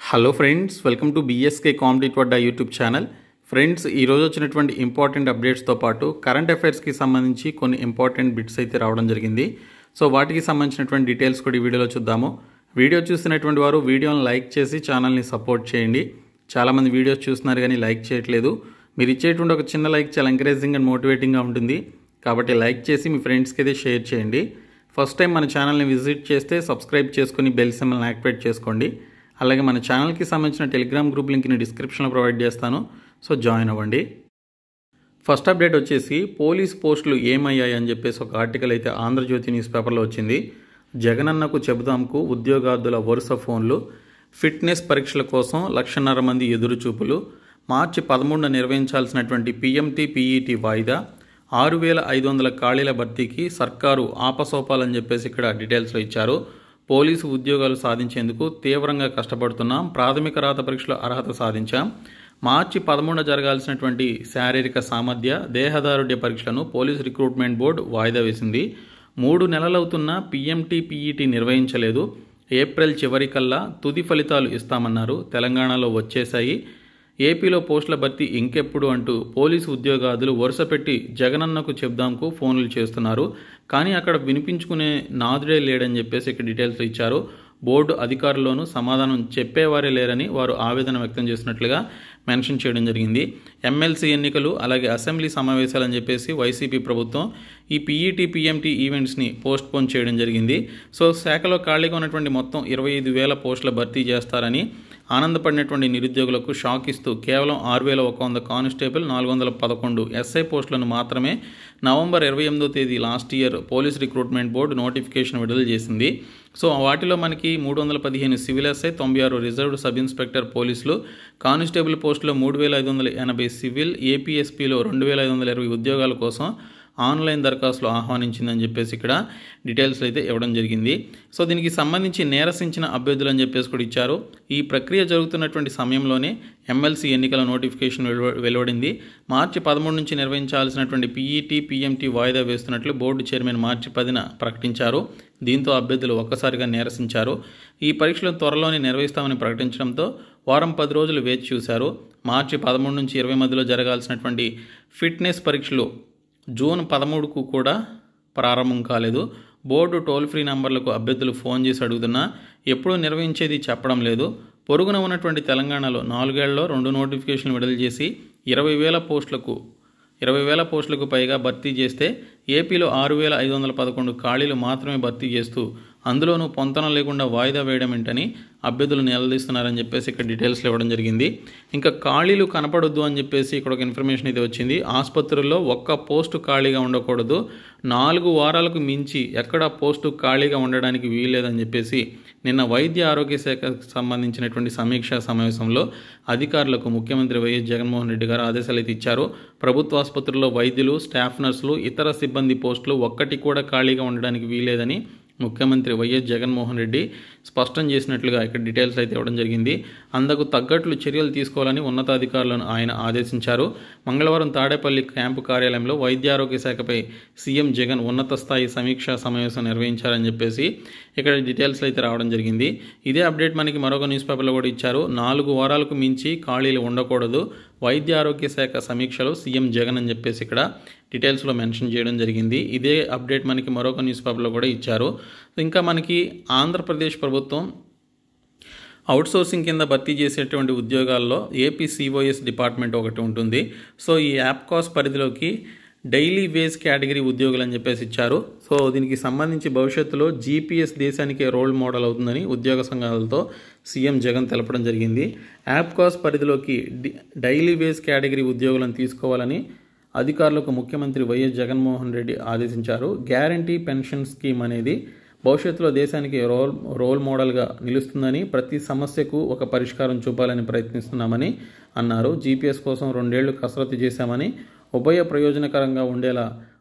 hello friends welcome to BSK కాంపిటేట్ వడ్డా YouTube channel friends ఈరోజు వచ్చినటువంటి ఇంపార్టెంట్ అప్డేట్స్తో పాటు కరెంట్ అఫైర్స్కి సంబంధించి కొన్ని ఇంపార్టెంట్ బిట్స్ అయితే రావడం జరిగింది సో వాటికి సంబంధించినటువంటి డీటెయిల్స్ కూడా ఈ వీడియోలో చూద్దాము వీడియో చూస్తున్నటువంటి వారు వీడియోని లైక్ చేసి ఛానల్ని సపోర్ట్ చేయండి చాలామంది వీడియోస్ చూస్తున్నారు కానీ లైక్ చేయట్లేదు మీరు ఇచ్చేటువంటి ఒక చిన్న లైక్ చాలా ఎంకరేజింగ్ అండ్ మోటివేటింగ్గా ఉంటుంది కాబట్టి లైక్ చేసి మీ ఫ్రెండ్స్కి అయితే షేర్ చేయండి ఫస్ట్ టైం మన ఛానల్ని విజిట్ చేస్తే సబ్స్క్రైబ్ చేసుకుని బెల్ సింబల్ని యాక్టివేట్ చేసుకోండి అలాగే మన ఛానల్కి సంబంధించిన టెలిగ్రామ్ గ్రూప్ లింక్ని డిస్క్రిప్షన్లో ప్రొవైడ్ చేస్తాను సో జాయిన్ అవ్వండి ఫస్ట్ అప్డేట్ వచ్చేసి పోలీస్ పోస్టులు ఏమయ్యాయి అని చెప్పేసి ఒక ఆర్టికల్ అయితే ఆంధ్రజ్యోతి న్యూస్ పేపర్లో వచ్చింది జగనన్నకు చెబుదాంకు ఉద్యోగార్థుల వరుస ఫోన్లు ఫిట్నెస్ పరీక్షల కోసం లక్షన్నర మంది ఎదురుచూపులు మార్చి పదమూడున నిర్వహించాల్సినటువంటి పీఎంటీ పీఈటీ వాయిదా ఆరు వేల ఐదు వందల ఖాళీల భర్తీకి సర్కారు ఆపసోపాలని చెప్పేసి ఇక్కడ డీటెయిల్స్లో ఇచ్చారు పోలీసు ఉద్యోగాలు సాధించేందుకు తీవ్రంగా కష్టపడుతున్నాం ప్రాథమిక రాత పరీక్షలో అర్హత సాధించాం మార్చి పదమూడున జరగాల్సినటువంటి శారీరక సామర్థ్య దేహదారుఢ్య పరీక్షలను పోలీస్ రిక్రూట్మెంట్ బోర్డు వాయిదా వేసింది మూడు నెలలవుతున్న పీఎంటీ పీఈటీ నిర్వహించలేదు ఏప్రిల్ చివరికల్లా తుది ఫలితాలు ఇస్తామన్నారు తెలంగాణలో వచ్చేశాయి ఏపీలో పోస్టుల భర్తీ ఇంకెప్పుడు అంటూ పోలీసు ఉద్యోగాదులు వరుస పెట్టి జగనన్నకు చెప్దాంకు ఫోన్లు చేస్తున్నారు కానీ అక్కడ వినిపించుకునే నాదుడే లేడని చెప్పేసి ఇక్కడ డీటెయిల్స్ ఇచ్చారు బోర్డు అధికారుల్లోనూ సమాధానం చెప్పేవారే లేరని వారు ఆవేదన వ్యక్తం చేసినట్లుగా మెన్షన్ చేయడం జరిగింది ఎమ్మెల్సీ ఎన్నికలు అలాగే అసెంబ్లీ సమావేశాలని చెప్పేసి వైసీపీ ప్రభుత్వం ఈ పీఈటీ పీఎంటీ ఈవెంట్స్ని పోస్ట్ పోన్ చేయడం జరిగింది సో శాఖలో ఖాళీగా ఉన్నటువంటి మొత్తం ఇరవై ఐదు వేల పోస్టుల భర్తీ చేస్తారని ఆనందపడినటువంటి నిరుద్యోగులకు షాక్ ఇస్తూ కేవలం ఆరు వేల ఒక వంద కానిస్టేబుల్ నాలుగు వందల పదకొండు ఎస్ఐ పోస్టులను మాత్రమే నవంబర్ ఇరవై ఎనిమిదో తేదీ last year police recruitment board notification విడుదల చేసింది సో వాటిలో మనకి మూడు వందల పదిహేను సివిల్ ఎస్ఐ తొంభై ఆరు రిజర్వ్డ్ సబ్ ఇన్స్పెక్టర్ పోలీసులు కానిస్టేబుల్ పోస్టులో మూడు వేల ఐదు వందల ఎనభై సివిల్ ఏపీఎస్పీలో రెండు వేల ఐదు వందల ఇరవై ఉద్యోగాల కోసం ఆన్లైన్ దరఖాస్తులు ఆహ్వానించిందని చెప్పేసి ఇక్కడ డీటెయిల్స్ అయితే ఇవ్వడం జరిగింది సో దీనికి సంబంధించి నేరసించిన అభ్యర్థులు అని చెప్పేసి కూడా ఇచ్చారు ఈ ప్రక్రియ జరుగుతున్నటువంటి సమయంలోనే ఎమ్మెల్సీ ఎన్నికల నోటిఫికేషన్ వెలువ- వెలువడింది మార్చి పదమూడు నుంచి నిర్వహించాల్సినటువంటి పీఈటీ పీఎంటీ వాయిదా వేస్తున్నట్లు బోర్డు చైర్మన్ మార్చి పదిన ప్రకటించారు దీంతో అభ్యర్థులు ఒక్కసారిగా నేరసించారు ఈ పరీక్షలు త్వరలోనే నిర్వహిస్తామని ప్రకటించడంతో వారం పది రోజులు వేచి చూశారు మార్చి పదమూడు నుంచి ఇరవై మధ్యలో జరగాల్సినటువంటి ఫిట్నెస్ పరీక్షలు జూన్ పదమూడుకు కూడా ప్రారంభం కాలేదు బోర్డు టోల్ ఫ్రీ నంబర్లకు అభ్యర్థులు ఫోన్ చేసి అడుగుతున్నా ఎప్పుడు నిర్వహించేది చెప్పడం లేదు పొరుగున ఉన్నటువంటి తెలంగాణలో నాలుగేళ్లలో రెండు నోటిఫికేషన్లు విడుదల చేసి ఇరవై వేల పోస్టులకు ఇరవై వేల పోస్టులకు పైగా భర్తీ చేస్తే ఏపీలో ఆరు వేల ఐదు వందల పదకొండు ఖాళీలు మాత్రమే భర్తీ చేస్తూ అందులోనూ పొంతన లేకుండా వాయిదా వేయడం ఏంటని అభ్యర్థులు నిలదీస్తున్నారని చెప్పేసి ఇక్కడ డీటెయిల్స్లో ఇవ్వడం జరిగింది ఇంకా ఖాళీలు కనపడొద్దు అని చెప్పేసి ఇక్కడ ఒక ఇన్ఫర్మేషన్ అయితే వచ్చింది ఆసుపత్రుల్లో ఒక్క పోస్టు ఖాళీగా ఉండకూడదు నాలుగు వారాలకు మించి ఎక్కడ పోస్టు ఖాళీగా ఉండడానికి వీల్లేదని చెప్పేసి నిన్న వైద్య ఆరోగ్య శాఖకు సంబంధించినటువంటి సమీక్షా సమావేశంలో అధికారులకు ముఖ్యమంత్రి వైఎస్ జగన్మోహన్ రెడ్డి గారు ఆదేశాలు అయితే ఇచ్చారు ప్రభుత్వ ఆసుపత్రుల్లో వైద్యులు స్టాఫ్ నర్సులు ఇతర సిబ్బంది పోస్టులు ఒక్కటి కూడా ఖాళీగా ఉండడానికి వీల్లేదని ముఖ్యమంత్రి వైఎస్ జగన్మోహన్ రెడ్డి స్పష్టం చేసినట్లుగా ఇక్కడ డీటెయిల్స్ అయితే ఇవ్వడం జరిగింది అందుకు తగ్గట్లు చర్యలు తీసుకోవాలని ఉన్నతాధికారులను ఆయన ఆదేశించారు మంగళవారం తాడేపల్లి క్యాంపు కార్యాలయంలో వైద్య ఆరోగ్య శాఖపై సీఎం జగన్ ఉన్నత స్థాయి సమీక్షా సమావేశం నిర్వహించారని చెప్పేసి ఇక్కడ డీటెయిల్స్ అయితే రావడం జరిగింది ఇదే అప్డేట్ మనకి మరొక న్యూస్ పేపర్లో కూడా ఇచ్చారు నాలుగు వారాలకు మించి ఖాళీలు ఉండకూడదు వైద్య ఆరోగ్య శాఖ సమీక్షలో సీఎం జగన్ అని చెప్పేసి ఇక్కడ డీటెయిల్స్లో మెన్షన్ చేయడం జరిగింది ఇదే అప్డేట్ మనకి మరొక న్యూస్ పేపర్లో కూడా ఇచ్చారు ఇంకా మనకి ఆంధ్రప్రదేశ్ ప్రభుత్వం అవుట్సోర్సింగ్ కింద భర్తీ చేసేటువంటి ఉద్యోగాల్లో ఏపీ సిఓఎస్ డిపార్ట్మెంట్ ఒకటి ఉంటుంది సో ఈ యాప్కాస్ పరిధిలోకి డైలీ వేజ్ కేటగిరీ ఉద్యోగులు అని చెప్పేసి ఇచ్చారు సో దీనికి సంబంధించి భవిష్యత్తులో జీపీఎస్ దేశానికి రోల్ మోడల్ అవుతుందని ఉద్యోగ సంఘాలతో సీఎం జగన్ తెలపడం జరిగింది యాప్కాస్ పరిధిలోకి డి- డైలీ వేజ్ కేటగిరీ ఉద్యోగులను తీసుకోవాలని అధికారులకు ముఖ్యమంత్రి వైఎస్ జగన్మోహన్ రెడ్డి ఆదేశించారు గ్యారంటీ పెన్షన్ స్కీమ్ అనేది భవిష్యత్తులో దేశానికి రోల్ రోల్ మోడల్గా నిలుస్తుందని ప్రతి సమస్యకు ఒక పరిష్కారం చూపాలని ప్రయత్నిస్తున్నామని అన్నారు జీపీఎస్ కోసం రెండేళ్లు కసరత్తు చేశామని ఉభయ ప్రయోజనకరంగా ఉండేలా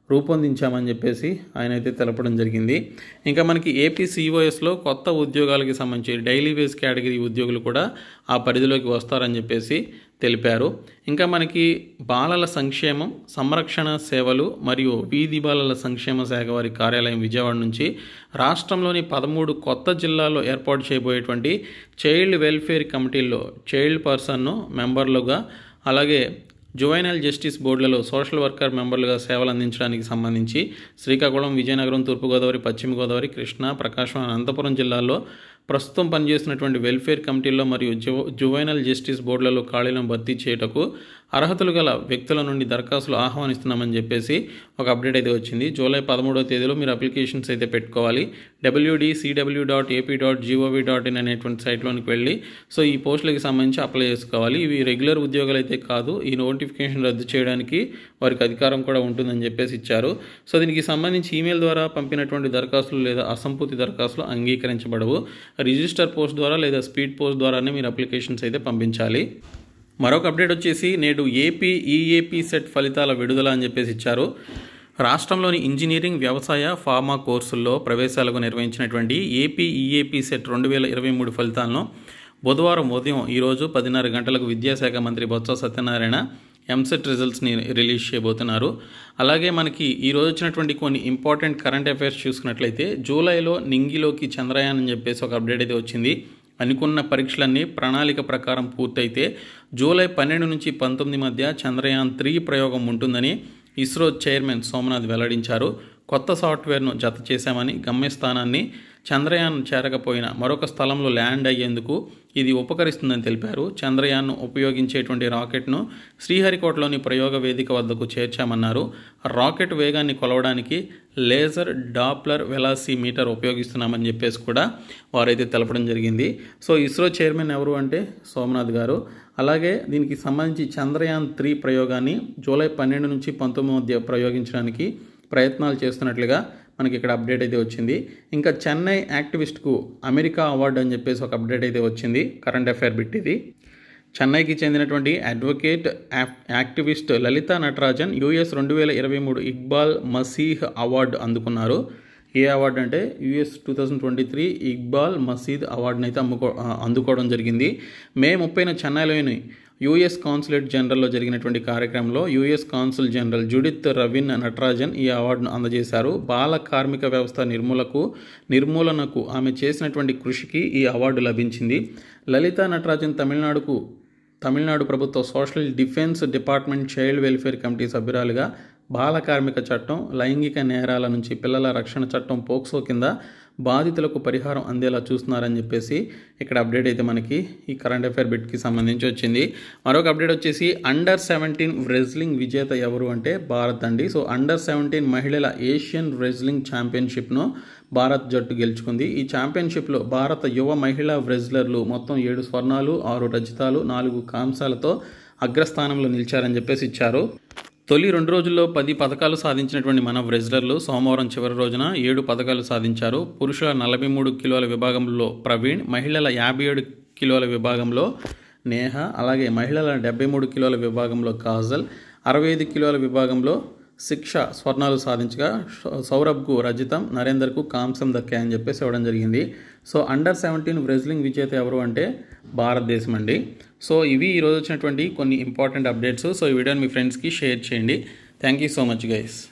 రూపొందించామని చెప్పేసి ఆయన అయితే తెలపడం జరిగింది ఇంకా మనకి ఏపీ సిఓఎస్లో కొత్త ఉద్యోగాలకి సంబంధించి డైలీ వేస్ కేటగిరీ ఉద్యోగులు కూడా ఆ పరిధిలోకి వస్తారని చెప్పేసి తెలిపారు ఇంకా మనకి బాలల సంక్షేమం సంరక్షణ సేవలు మరియు వీధి బాలల సంక్షేమ శాఖ వారి కార్యాలయం విజయవాడ నుంచి రాష్ట్రంలోని పదమూడు కొత్త జిల్లాల్లో ఏర్పాటు చేయబోయేటువంటి చైల్డ్ వెల్ఫేర్ కమిటీల్లో చైల్డ్ పర్సన్ను మెంబర్లుగా అలాగే జువైనల్ జస్టిస్ బోర్డులలో సోషల్ వర్కర్ మెంబర్లుగా సేవలు అందించడానికి సంబంధించి శ్రీకాకుళం విజయనగరం తూర్పుగోదావరి పశ్చిమ గోదావరి కృష్ణా ప్రకాశం అనంతపురం జిల్లాల్లో ప్రస్తుతం పనిచేస్తున్నటువంటి వెల్ఫేర్ కమిటీల్లో మరియు జు జువైనల్ జస్టిస్ బోర్డులలో ఖాళీలను భర్తీ చేయుటకు అర్హతలు గల వ్యక్తుల నుండి దరఖాస్తులు ఆహ్వానిస్తున్నామని చెప్పేసి ఒక అప్డేట్ అయితే వచ్చింది జూలై పదమూడవ తేదీలో మీరు అప్లికేషన్స్ అయితే పెట్టుకోవాలి WD CW dot AP dot GOV dot in అనేటువంటి సైట్లోనికి వెళ్ళి సో ఈ పోస్టులకి సంబంధించి అప్లై చేసుకోవాలి ఇవి రెగ్యులర్ ఉద్యోగాలు అయితే కాదు ఈ నోటిఫికేషన్ రద్దు చేయడానికి వారికి అధికారం కూడా ఉంటుందని చెప్పేసి ఇచ్చారు సో దీనికి సంబంధించి ఈమెయిల్ ద్వారా పంపినటువంటి దరఖాస్తులు లేదా అసంపూర్తి దరఖాస్తులు అంగీకరించబడవు రిజిస్టర్ పోస్ట్ ద్వారా లేదా స్పీడ్ పోస్ట్ ద్వారానే మీరు అప్లికేషన్స్ అయితే పంపించాలి మరొక అప్డేట్ వచ్చేసి నేడు ఏపీ ఈఏపీ సెట్ ఫలితాల విడుదల అని చెప్పేసి ఇచ్చారు రాష్ట్రంలోని ఇంజనీరింగ్ వ్యవసాయ ఫార్మా కోర్సుల్లో ప్రవేశాలకు నిర్వహించినటువంటి ఏపీ ఈఏపీ సెట్ రెండు వేల ఇరవై మూడు ఫలితాలను బుధవారం ఉదయం ఈరోజు పదిన్నర గంటలకు విద్యాశాఖ మంత్రి బొత్స సత్యనారాయణ ఎంసెట్ రిజల్ట్స్ని రిలీజ్ చేయబోతున్నారు అలాగే మనకి ఈ రోజు వచ్చినటువంటి కొన్ని ఇంపార్టెంట్ కరెంట్ అఫైర్స్ చూసుకున్నట్లయితే జూలైలో నింగిలోకి చంద్రయాన్ అని చెప్పేసి ఒక అప్డేట్ అయితే వచ్చింది అనుకున్న పరీక్షలన్నీ ప్రణాళిక ప్రకారం పూర్తయితే జూలై పన్నెండు నుంచి పంతొమ్మిది మధ్య చంద్రయాన్ త్రీ ప్రయోగం ఉంటుందని ఇస్రో చైర్మన్ సోమనాథ్ వెల్లడించారు కొత్త సాఫ్ట్వేర్ను జత చేశామని గమ్యస్థానాన్ని చంద్రయాన్ చేరకపోయినా మరొక స్థలంలో ల్యాండ్ అయ్యేందుకు ఇది ఉపకరిస్తుందని తెలిపారు చంద్రయాన్ను ఉపయోగించేటువంటి రాకెట్ను శ్రీహరికోటలోని ప్రయోగ వేదిక వద్దకు చేర్చామన్నారు రాకెట్ వేగాన్ని కొలవడానికి లేజర్ డాప్లర్ వెలాసిమీటర్ ఉపయోగిస్తున్నామని చెప్పేసి కూడా వారైతే తెలపడం జరిగింది సో ఇస్రో చైర్మన్ ఎవరు అంటే సోమనాథ్ గారు అలాగే దీనికి సంబంధించి చంద్రయాన్ త్రీ ప్రయోగాన్ని జూలై పన్నెండు నుంచి పంతొమ్మిది మధ్య ప్రయోగించడానికి ప్రయత్నాలు చేస్తున్నట్లుగా మనకి ఇక్కడ అప్డేట్ అయితే వచ్చింది ఇంకా చెన్నై యాక్టివిస్ట్కు అమెరికా అవార్డు అని చెప్పేసి ఒక అప్డేట్ అయితే వచ్చింది కరెంట్ అఫైర్ బిట్ ఇది చెన్నైకి చెందినటువంటి advocate activist Lalitha Natarajan US రెండు వేల ఇరవై మూడు ఇక్బాల్ మసీహ్ అవార్డు అందుకున్నారు ఏ అవార్డు అంటే US two thousand twenty three Iqbal Masih అవార్డుని అయితే అమ్ముకో అందుకోవడం జరిగింది మే ముప్పైన చెన్నైలోని యుఎస్ కాన్సులేట్ జనరల్లో జరిగినటువంటి కార్యక్రమంలో US consul general Judith Ravin Natarajan ఈ అవార్డును అందజేశారు బాల కార్మిక వ్యవస్థ నిర్మూలకు నిర్మూలనకు ఆమె చేసినటువంటి కృషికి ఈ అవార్డు లభించింది లలితా నటరాజన్ తమిళనాడుకు తమిళనాడు ప్రభుత్వ social defence department child welfare committee సభ్యురాలుగా బాల కార్మిక చట్టం లైంగిక నేరాల నుంచి పిల్లల రక్షణ చట్టం పోక్సో కింద బాధితులకు పరిహారం అందేలా చూస్తున్నారని చెప్పేసి ఇక్కడ అప్డేట్ అయితే మనకి ఈ కరెంట్ అఫైర్ బిట్కి సంబంధించి వచ్చింది మరొక అప్డేట్ వచ్చేసి అండర్ సెవెంటీన్ రెజ్లింగ్ విజేత ఎవరు అంటే భారత్ అండి సో అండర్ సెవెంటీన్ మహిళల ఏషియన్ రెజ్లింగ్ ఛాంపియన్షిప్ను భారత్ జట్టు గెలుచుకుంది ఈ ఛాంపియన్షిప్లో భారత యువ మహిళా రెజ్లర్లు మొత్తం ఏడు స్వర్ణాలు ఆరు రజితాలు నాలుగు కాంసాలతో అగ్రస్థానంలో నిలిచారని చెప్పేసి ఇచ్చారు తొలి రెండు రోజుల్లో పది పథకాలు సాధించినటువంటి మన రెజ్లర్లు సోమవారం చివరి రోజున ఏడు పథకాలు సాధించారు పురుషుల నలభై మూడు కిలోల విభాగంలో ప్రవీణ్ మహిళల యాభై ఏడు కిలోల విభాగంలో నేహ అలాగే మహిళల డెబ్బై మూడు కిలోల విభాగంలో కాజల్ అరవై ఐదు కిలోల విభాగంలో శిక్ష స్వర్ణాలు సాధించగా సౌరభ్కు రజితం నరేందర్కు కాంసం దక్కాయని చెప్పేసి ఇవ్వడం జరిగింది సో అండర్ సెవెంటీన్ రెజ్లింగ్ విజేత ఎవరు అంటే భారతదేశం అండి సో ఇవి ఈరోజు వచ్చినటువంటి కొన్ని ఇంపార్టెంట్ అప్డేట్స్ సో ఈ వీడియోని మీ ఫ్రెండ్స్కి షేర్ చేయండి thank you so much guys